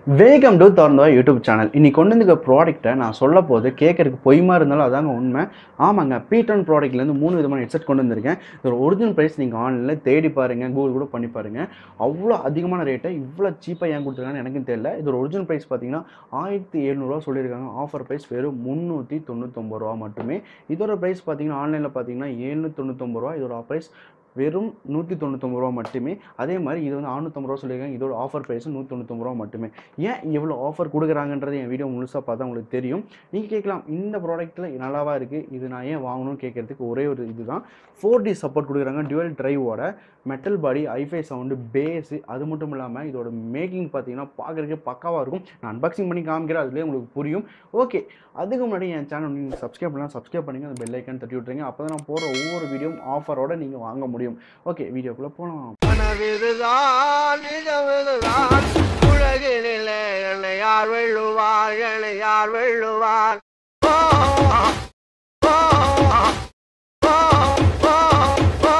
Welcome to திறந்தவா YouTube channel இன்னைக்கு கொண்டு வந்து ப்ராடக்ட்டை நான் சொல்ல போது கேட்கறதுக்கு பொய்மா இருந்தாலும் அதாங்க உண்மை ஆமாங்க பீட்டன் ப்ராடக்ட்லேருந்து மூணு விதமான ஹெட்செட் கொண்டு வந்திருக்கேன் இதோட ஒரிஜினல் ப்ரைஸ் நீங்கள் ஆன்லைனில் தேடி பாருங்கள் கூகுள் கூட பண்ணி பாருங்கள் அவ்வளோ அதிகமான ரேட்டை இவ்வளோ சீப்பாக ஏன் கொடுத்துருக்காங்கன்னு எனக்கும் தெரியல இதோட ஒரிஜினல் ப்ரைஸ் பார்த்தீங்கன்னா ஆயிரத்தி எழுநூறுவா சொல்லியிருக்காங்க ஆஃபர் ப்ரைஸ் வெறும் முந்நூற்றி தொண்ணூத்தொம்பது ரூபா மட்டுமே இதோட ப்ரைஸ் பார்த்தீங்கன்னா ஆன்லைனில் பார்த்தீங்கன்னா ஏழ்நூற்றி தொண்ணூத்தொம்பது ரூபா இதோட ப்ரைஸ் வெறும் நூற்றி தொண்ணூத்தொம்பது ரூபா மட்டுமே அதே மாதிரி இது வந்து அறுநூத்தம்பது ரூபா சொல்லியிருக்காங்க இதோட ஆஃபர் ப்ரைஸ் நூற்றி தொண்ணூத்தொம்பது ரூபா மட்டுமே ஏன் இவ்வளோ ஆஃபர் கொடுக்குறாங்கன்றது என் வீடியோ முழுசாக பார்த்தா உங்களுக்கு தெரியும் நீங்கள் கேட்கலாம் இந்த ப்ராடக்ட்டில் நல்லாவா இருக்குது இது நான் ஏன் வாங்கணும்னு கேட்கறதுக்கு ஒரே ஒரு இதுதான் ஃபோர் டி சப்போர்ட் கொடுக்குறாங்க டுவெல் டிரைவோட metal body hifi sound bass அது மட்டும் இல்லாமல் இதோட மேக்கிங் பார்த்தீங்கன்னா பார்க்குறதுக்கே பக்காவாக இருக்கும் நான் அன்பாக்சிங் பண்ணி காமிக்கிறேன் அதுலேயே உங்களுக்கு புரியும் ஓகே அதுக்கு முன்னாடி என் சேனல் நீங்கள் சப்ஸ்கிரைப் பண்ணலாம் சப்ஸ்கிரைப் பண்ணுங்கள் அந்த பெல் ஐக்கன் தட்டி விட்ருங்க அப்போ தான் நான் போகிற ஒவ்வொரு வீடியோவும் ஆஃபரோட நீங்கள் வாங்க முடியும் ஓகே வீடியோக்குள்ளே போகலாம் கனவிதுதான் நிஜமிதுதான் உலகினிலே என்னை யார் வெல்லுவார் என்னை யார் வெல்லுவார் ஓ, ஓ, ஓ, ஓ, ஓ.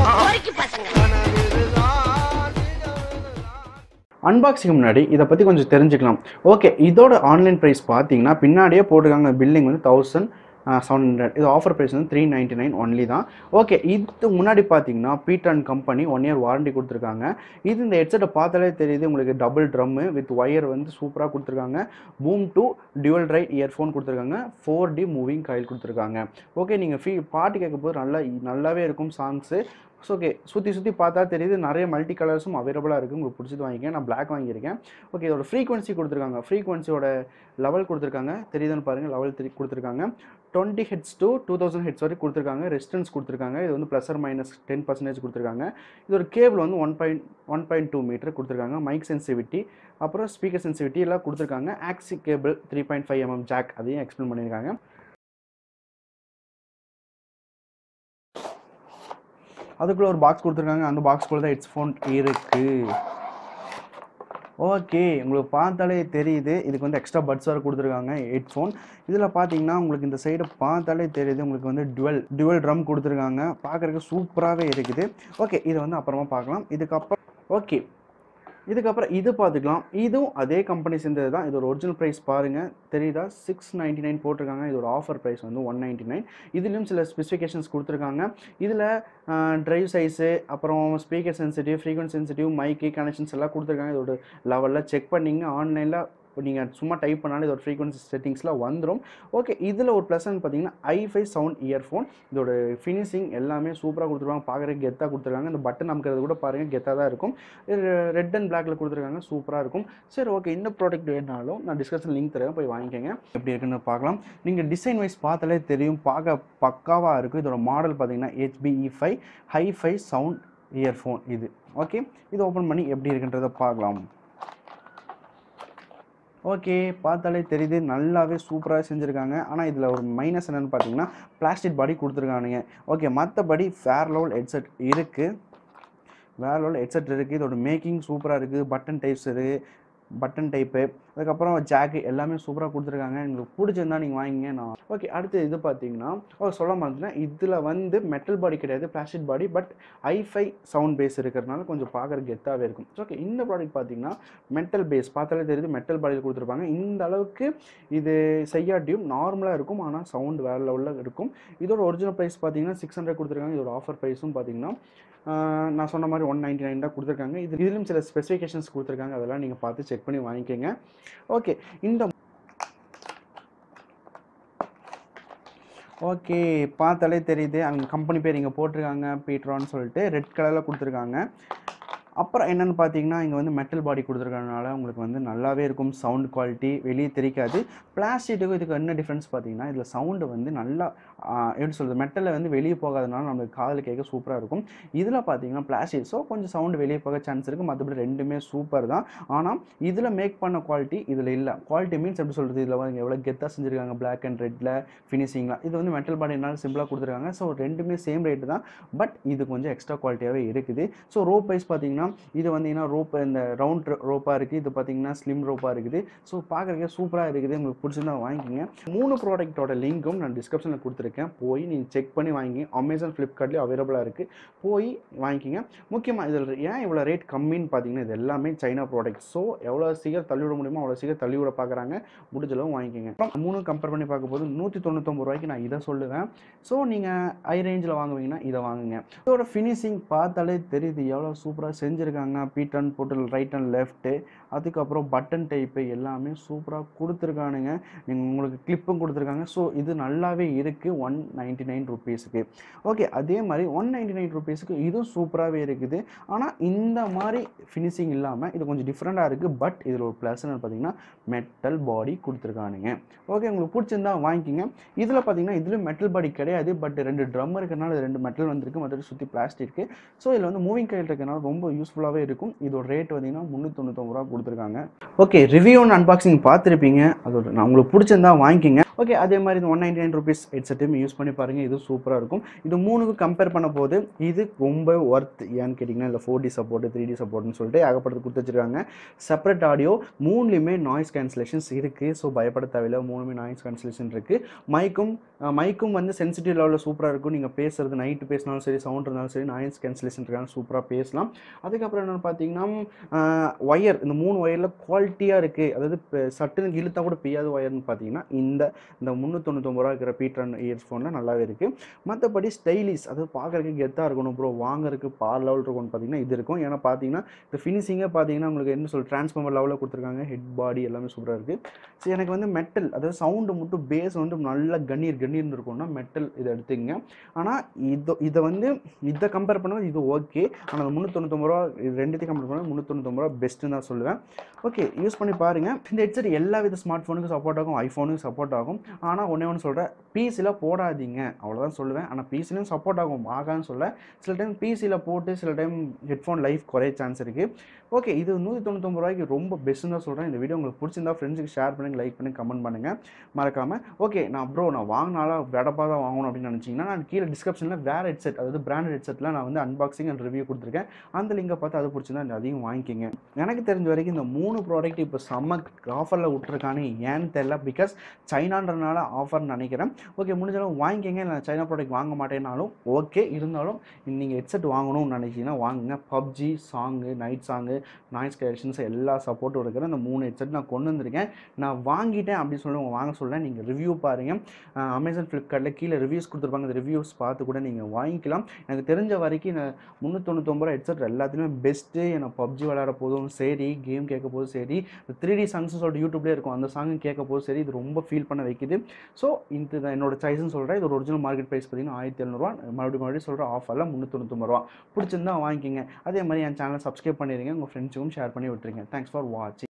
கனவிதுதான் நிஜமிதுதான் அன்பாக்சிங் முன்னாடி இதை பற்றி கொஞ்சம் தெரிஞ்சுக்கலாம் ஓகே இதோட ஆன்லைன் ப்ரைஸ் பார்த்தீங்கன்னா பின்னாடியே போட்டிருக்காங்க பில்லிங் வந்து தௌசண்ட் செவன் ஹண்ட்ரட் இது ஆஃபர் ப்ரைஸ் வந்து த்ரீ நைன்ட்டி நைன் ஒன்லி தான் ஓகே இது முன்னாடி பார்த்தீங்கன்னா pTron company one year warranty கொடுத்துருக்காங்க இது இந்த ஹெட்செட்டை பார்த்தாலே தெரியுது உங்களுக்கு டபுள் ட்ரம்மு வித் ஒயர் வந்து சூப்பராக கொடுத்துருக்காங்க boom two dual right earphone கொடுத்துருக்காங்க ஃபோர் டி மூவிங் காயில் கொடுத்துருக்காங்க ஓகே நீங்கள் ஃபீ பாட்டு கேட்க போது நல்லா நல்லாவே இருக்கும் சாங்ஸு ஸோ ஓகே சுற்றி சுற்றி பார்த்தா தெரியுது நிறைய மல்டி கலர்ஸும் அவைலபிளாக இருக்குது உங்களுக்கு பிடிச்சது வாங்கிக்கேன் நான் Black வாங்கியிருக்கேன் ஓகே இதோட ஃப்ரீக்வன்சி கொடுத்துருக்காங்க ஃப்ரீக்வன்சியோட லெவல் கொடுத்துருக்காங்க தெரியுதுன்னு பாருங்கள் லெவல் த்ரீ கொடுத்துருக்காங்க twenty hertz to two thousand hertz வரைக்கும் கொடுத்துருக்காங்க ரெசிஸ்டன்ஸ் கொடுத்துருக்காங்க இது வந்து plus or minus ten percentage கொடுத்துருக்காங்க இதோட கேபிள் வந்து one point one point two metre கொடுத்துருக்காங்க மைக் சென்சிவிட்டி அப்புறம் ஸ்பீக்கர் சென்சிவிட்டி எல்லாம் கொடுத்துருக்காங்க aux cable three point five MM jack அதையும் எக்ஸ்பிளைன் பண்ணியிருக்காங்க அதுக்குள்ளே ஒரு பாக்ஸ் கொடுத்துருக்காங்க அந்த பாக்ஸ்குள்ளே தான் ஹெட்ஃபோன் இருக்குது ஓகே உங்களுக்கு பார்த்தாலே தெரியுது இதுக்கு வந்து எக்ஸ்ட்ரா பட்ஸ் வேறு கொடுத்துருக்காங்க ஹெட்ஃபோன் இதில் பார்த்தீங்கன்னா உங்களுக்கு இந்த சைடு பார்த்தாலே தெரியுது உங்களுக்கு வந்து டுவெல் டுவெல் ட்ரம் கொடுத்துருக்காங்க பார்க்குறதுக்கு சூப்பராகவே இருக்குது ஓகே இதை வந்து அப்புறமா பார்க்கலாம் இதுக்கப்புறம் ஓகே இதுக்கப்புறம் இது பார்த்துக்கலாம் இதுவும் அதே கம்பெனி சேர்ந்தது தான் இதோட ஒரிஜினல் ப்ரைஸ் பாருங்கள் தெரியுதா சிக்ஸ் நைன்ட்டி நைன் போட்டிருக்காங்க இதோட ஆஃபர் ப்ரைஸ் வந்து ஒன் நைன்ட்டி நைன் இதுலேயும் சில ஸ்பெசிஃபிகேஷன்ஸ் கொடுத்துருக்காங்க இதில் ட்ரைவ் சைஸு அப்புறம் speaker sensitive frequency sensitive mic connections எல்லாம் கொடுத்துருக்காங்க இதோட லெவலில் செக் பண்ணிங்க ஆன்லைனில் நீங்கள் சும்மா டைப் பண்ணாலும் இதோட ஃப்ரீக்வன்சி செட்டிங்ஸ்லாம் வந்துடும் ஓகே இதில் ஒரு ப்ளஸ்ன்னு பார்த்தீங்கன்னா ஐஃபை சவுண்ட் இயர்ஃபோன் இதோட ஃபினிஷிங் எல்லாமே சூப்பராக கொடுத்துருக்காங்க பார்க்குறதுக்கு கெத்தாக கொடுத்துருக்காங்க இந்த பட்டன் நமக்கிறது கூட பாருங்கள் கெத்தாக தான் இருக்கும் ரெட் அண்ட் பிளாக்ல கொடுத்துருக்காங்க சூப்பராக இருக்கும் சரி ஓகே இந்த ப்ராடக்ட் வேணாலும் நான் டிஸ்கஷன் லிங்க் தரேன் போய் வாங்கிக்கோங்க எப்படி இருக்குன்னு பார்க்கலாம் நீங்கள் டிசைன் வைஸ் பார்த்தாலே தெரியும் பார்க்க பக்காவாக இருக்கும் இதோட மாடல் பார்த்தீங்கன்னா HPE five hifi sound earphone இது ஓகே இது ஓப்பன் பண்ணி எப்படி இருக்குன்றதை பார்க்கலாம் ஓகே பார்த்தாலே தெரியுது நல்லாவே சூப்பராக செஞ்சுருக்காங்க ஆனால் இதில் ஒரு மைனஸ் என்னென்னு பார்த்தீங்கன்னா பிளாஸ்டிக் பாடி கொடுத்துருக்கானுங்க ஓகே மற்றபடி ஃபேர் லெவல் ஹெட்செட் இருக்குது வேற லெவல் ஹெட்செட் இருக்குது இதோட மேக்கிங் சூப்பராக இருக்குது பட்டன் டைப்ஸ் இருக்குது பட்டன் டைப்பு அதுக்கப்புறம் ஜாக்கு எல்லாமே சூப்பராக கொடுத்துருக்காங்க உங்களுக்கு பிடிச்சிருந்தா நீங்கள் வாங்கிங்க நான் ஓகே அடுத்து இது பார்த்தீங்கன்னா ஓ சொல்ல மாட்டேன்னா இதில் வந்து மெட்டல் பாடி கிடையாது plastic body but hifi sound bass இருக்கிறதுனால கொஞ்சம் பார்க்குறதுக்கு கெத்தாகவே இருக்கும் ஓகே இந்த ப்ராடக்ட் பார்த்தீங்கன்னா மெட்டல் பேஸ் பார்த்தாலே தெரியுது மெட்டல் பாடியில் கொடுத்துருப்பாங்க இந்த அளவுக்கு இது செய்யாட்டியும் நார்மலாக இருக்கும் ஆனால் சவுண்ட் வேறு லெவலில் இருக்கும் இதோட ஒரிஜினல் ப்ரைஸ் பார்த்தீங்கன்னா சிக்ஸ் ஹண்ட்ரட் கொடுத்துருக்காங்க இதோட ஆஃபர் ப்ரைஸும் பார்த்தீங்கன்னா ஆஹ் நான் சொன்ன மாதிரி ஒன் நைன்டி நைன் தான் கொடுத்துருக்காங்க இது இதுலையும் சில ஸ்பெசிஃபிகேஷன்ஸ் கொடுத்துருக்காங்க அதெல்லாம் நீங்கள் பார்த்து செக் பண்ணி வாங்கிக்கோங்க ஓகே இந்த ஓகே பார்த்தாலே தெரியுது அவங்க கம்பெனி பேர் இங்கே போட்டிருக்காங்க பீட்ரான்னு சொல்லிட்டு ரெட் கலரில் கொடுத்துருக்காங்க அப்புறம் என்னென்னு பார்த்தீங்கன்னா இங்கே வந்து மெட்டல் பாடி கொடுத்துருக்கறனால உங்களுக்கு வந்து நல்லாவே இருக்கும் சவுண்ட் குவாலிட்டி வெளியே தெரிக்காது பிளாஸ்டிக்கும் இதுக்கு என்ன டிஃப்ரென்ஸ் பார்த்தீங்கன்னா இதில் சவுண்டு வந்து நல்லா ஆஹ், எப்படி சொல்கிறது மெட்டலில் வந்து வெளியே போகாதனால நம்மளுக்கு காதில் கேட்க சூப்பராக இருக்கும் இதில் பார்த்தீங்கன்னா பிளாஸ்டிக் ஸோ கொஞ்சம் சவுண்டு வெளியே போக சான்ஸ் இருக்குது மற்றபடி ரெண்டுமே சூப்பர் தான் ஆனால் இதில் மேக் பண்ண குவாலிட்டி இதில் இல்லை குவாலிட்டி மீன்ஸ் எப்படி சொல்கிறது இதில் வந்து எவ்வளோ கெத்தாக செஞ்சுருக்காங்க பிளாக் அண்ட் ரெட்டில் ஃபினிஷிங்லாம் இது வந்து மெட்டல் பாடினால சிம்பிளாக கொடுத்துருக்காங்க ஸோ ரெண்டுமே சேம் ரேட்டு தான் பட் இது கொஞ்சம் எக்ஸ்ட்ரா குவாலிட்டியாகவே இருக்குது ஸோ ரோ ப்ரைஸ் பார்த்தீங்கன்னா இது வந்தீங்கன்னா ரோப் இந்த ரவுண்ட் ரோப்பாக இருக்குது இது பார்த்தீங்கன்னா ஸ்லிம் ரோப்பாக இருக்குது ஸோ பார்க்குறதுக்கே சூப்பராக இருக்குது உங்களுக்கு பிடிச்சிருந்தா வாங்கிக்கோங்க மூணு ப்ராடக்ட்டோட லிங்க்கும் நான் டிஸ்கிரிப்ஷனில் கொடுத்துருக்கேன் போய் நீங்கள் செக் பண்ணி வாங்கி அமேசான் ஃப்ளிப்கார்ட்லேயும் அவைலபிளாக இருக்குது போய் வாங்கிக்கோங்க முக்கியமாக இதில் ஏன் இவ்வளோ ரேட் கம்மின்னு பார்த்தீங்கன்னா இது எல்லாமே சைனா ப்ராடக்ட் ஸோ எவ்வளோ சீக்கிரம் தள்ளிவிட முடியுமோ அவ்வளோ சீக்கிரம் தள்ளிவிட பார்க்குறாங்க முடிஞ்ச அளவு வாங்கிக்கோங்க அப்புறம் மூணு கம்பேர் பண்ணி பார்க்கும்போது நூற்றி தொண்ணூத்தொம்பது ரூபாய்க்கு நான் இதை சொல்லுவேன் ஸோ நீங்கள் ஹை ரேஞ்சில் வாங்குவீங்கன்னா இதை வாங்குங்க இதோட ஃபினிஷிங் பார்த்தாலே தெரியுது எவ்வளோ சூப்பராக செஞ்சுருக்காங்க பீட் அண்ட் போட்டு ரைட் அண்ட் லெஃப்ட்டு அதுக்கப்புறம் பட்டன் டைப்பு எல்லாமே சூப்பராக கொடுத்துருக்கானுங்க நீங்கள் உங்களுக்கு கிளிப்பும் கொடுத்துருக்காங்க ஸோ இது நல்லாவே இருக்குது ஒன் நைன்ட்டி நைன் ருபீஸுக்கு ஓகே அதே மாதிரி ஒன் நைன்ட்டி நைன் ருபீஸுக்கு இதுவும் சூப்பராகவே இருக்குது ஆனால் இந்த மாதிரி ஃபினிஷிங் இல்லாமல் இது கொஞ்சம் டிஃப்ரெண்ட்டாக இருக்குது பட் இதில் ஒரு ப்ளஸ்ன்னு பார்த்தீங்கன்னா மெட்டல் பாடி கொடுத்துருக்கானுங்க ஓகே உங்களுக்கு பிடிச்சிருந்தா வாங்கிக்கிங்க இதில் பார்த்தீங்கன்னா இதில் மெட்டல் பாடி கிடையாது பட் ரெண்டு ட்ரம் இருக்கிறனால இது ரெண்டு மெட்டல் வந்திருக்கு மற்ற சுற்றி பிளாஸ்டிக் ஸோ இதில் வந்து மூவிங் கையில் இருக்கனால ரொம்ப யூஸ்ஃபுல்லாகவே இருக்கும் இதோட ரேட் பார்த்தீங்கன்னா முந்நூற்றொண்ணூத்தொம்பது ரூபா கொடுத்துருக்காங்க ஓகே ரிவ்யூ அண்ட் அன்பாக்சிங் பார்த்துருப்பீங்க அதோட நான் உங்களுக்கு பிடிச்சிருந்தா வாங்கிக்கிங்க ஓகே அதே மாதிரி இந்த ஒன் நைன்டி நைன் ருபீஸ் ஹெட்செட்டையும் யூஸ் பண்ணி பாருங்கள் இது சூப்பராக இருக்கும் இது மூணுக்கும் கம்பேர் பண்ண போது இது ரொம்ப ஒர்த் ஏன்னு கேட்டிங்கன்னா இல்லை four D support three D சப்போர்ட்னு சொல்லிட்டு ஏகப்பட்டது கொடுத்து வச்சிருக்காங்க செப்பரேட் ஆடியோ மூணுலேயுமே நாய்ஸ் கேன்சலேஷன்ஸ் இருக்குது ஸோ பயப்பட தேவையில்லை மூணுமே நாய்ஸ் கேன்சலேஷன் இருக்குது மைக்கும் மைக்கும் வந்து சென்சிட்டிவ் லெவலில் சூப்பராக இருக்கும் நீங்கள் பேசுறது நைட்டு பேசினாலும் சரி சவுண்ட் இருந்தாலும் சரி நாய்ஸ் கேன்சலேஷன் இருக்காங்க சூப்பராக பேசலாம் அதுக்கப்புறம் என்னென்னு பார்த்தீங்கன்னா ஒயர் இந்த மூணு ஒயரில் குவாலிட்டியாக இருக்குது அதாவது இப்போ சட்டுன்னு இழுத்தா கூட பெய்யாத ஒயர்னு பார்த்தீங்கன்னா இந்த இந்த முந்நூற்றொண்ணூத்தொம்பது ரூபா இருக்கிற பீட்ரன் இயர்ஃபோனில் நல்லாவே இருக்குது மற்றபடி ஸ்டைலிஷ் அதாவது பார்க்குறதுக்கு கெத்தாக இருக்கணும் ப்ரோ வாங்குறதுக்கு பார் லெவல் இருக்கும்னு பார்த்தீங்கன்னா இது இருக்கும் ஏன்னா பார்த்தீங்கன்னா இந்த ஃபினிஷிங்கே பார்த்தீங்கன்னா உங்களுக்கு என்ன சொல் டிரான்ஸ்ஃபார்மர் லெவலில் கொடுத்துருக்காங்க ஹெட் பாடி எல்லாமே சூப்பராக இருக்குது ஸோ எனக்கு வந்து மெட்டல் அதாவது சவுண்டு மட்டும் பேஸ் வந்து நல்லா கண்ணீர் கண்ணீர்னு இருக்கும்னா மெட்டல் இதை எடுத்துங்க ஆனால் இது இதை வந்து இதை கம்பேர் பண்ணும்போது இது ஓகே ஆனால் அந்த முந்நூற்றொண்ணூத்தொம்பது ரூபா இது ரெண்டுத்தையும் கம்பேர் பண்ணால் முந்நூற்றொண்ணூத்தொம்பது ரூபா பெஸ்ட்டுன்னு தான் சொல்லுவேன் ஓகே யூஸ் பண்ணி பாருங்கள் இந்த ஹெட்செட் எல்லா வித ஸ்மார்ட் ஃபோனுக்கும் சப்போர்ட் ஆகும் ஐஃபோனுக்கு சப்போர்ட் ஆகும் ஆனால் ஒன்றே ஒன்று சொல்கிறேன் பிசியில் போடாதீங்க அவ்வளோதான் சொல்லுவேன் ஆனால் பிசிலையும் சப்போர்ட் ஆகும் ஆகான்னு சொல்ல சில டைம் பிசியில் போட்டு சில டைம் ஹெட்ஃபோன் லைஃப் குறைய சான்ஸ் இருக்குது ஓகே இது நூற்றி தொண்ணூத்தொம்பது ரூபாய்க்கு ரொம்ப பெஸ்ட்டுன்னு தான் சொல்கிறேன் இந்த வீடியோ உங்களுக்கு பிடிச்சிருந்தா ஃப்ரெண்ட்ஸுக்கு ஷேர் பண்ணுங்க லைக் பண்ணி கமெண்ட் பண்ணுங்கள் மறக்காமல் ஓகே நான் ப்ரோ நான் வாங்கினாலும் வெடப்பாக தான் வாங்கணும் அப்படின்னு நினச்சிங்கன்னா நான் கீழே டிஸ்கிரிப்ஷனில் வேறு ஹெட்செட் அதாவது பிராண்டட் ஹெட்செட்டில் நான் வந்து அன்பாக்சிங் அண்ட் ரிவ்யூ கொடுத்துருக்கேன் அந்த லிங்கை பார்த்து அது பிடிச்சிருந்தா அந்த அதையும் வாங்கிக்கிங்க எனக்கு தெரிஞ்ச வரைக்கும் இந்த மூணு ப்ராடக்ட் இப்போ செம்ம ஆஃபரில் விட்ருக்கானு ஏன்னு தெரில பிகாஸ் சைனான்றனால ஆஃபர்னு நினைக்கிறேன் ஓகே முடிஞ்சாலும் வாங்கிக்கங்க இல்லை சைனா ப்ராடக்ட் வாங்க மாட்டேன்னாலும் ஓகே இருந்தாலும் நீங்கள் ஹெட்செட் வாங்கணும்னு நினைச்சீங்கன்னா வாங்குங்க PUBG song night song noise collections எல்லா சப்போர்ட்டும் இருக்கிற இந்த மூணு ஹெட்செட் நான் கொண்டு வந்திருக்கேன் நான் வாங்கிட்டேன் அப்படின்னு சொல்லி உங்க வாங்க சொல்கிறேன் நீங்கள் ரிவ்யூ பாருங்கள் அமேசான் ஃப்ளிப்கார்ட்டில் கீழே ரிவ்யூஸ் கொடுத்துருப்பாங்க அந்த ரிவ்யூஸ் பார்த்து கூட நீங்கள் வாங்கிக்கலாம் எனக்கு தெரிஞ்ச வரைக்கும் நான் முந்நூற்றொண்ணூத்தொம்பது ரூபா ஹெட்செட் எல்லாத்துலேயுமே பெஸ்ட்டு எனக்கு பப்ஜி விளையாட போதும் சரி கேம் கேட்க போதும் சரி இந்த த்ரீ டி சாங்ஸ் சொல்லிட்டு யூடியூப்லேயே இருக்கும் அந்த சாங் கேட்க போதும் சரி இது ரொம்ப ஃபீல் பண்ண வைக்குது ஸோ இந்த தான் என்னோட சாய்ஸ்னு சொல்கிறேன் இது ஒரு ஒரிஜினல் மார்க்கெட் ப்ரைஸ் பார்த்தீங்கன்னா ஆயிரத்தி எழுநூறுவா மறுபடியும் மறுபடியும் சொல்கிற ஆஃபரில் முந்நூற்றொண்ணூத்தொம்பது ரூபா பிடிச்சிருந்தா வாங்கிக்கிங்க அதே மாதிரி என் சேனலை சப்ஸ்கிரைப் பண்ணிடுங்க உங்கள் ஃப்ரெண்ட்ஸுக்கும் ஷேர் பண்ணி விட்டுருங்க தேங்க்ஸ் ஃபார் வாட்சிங்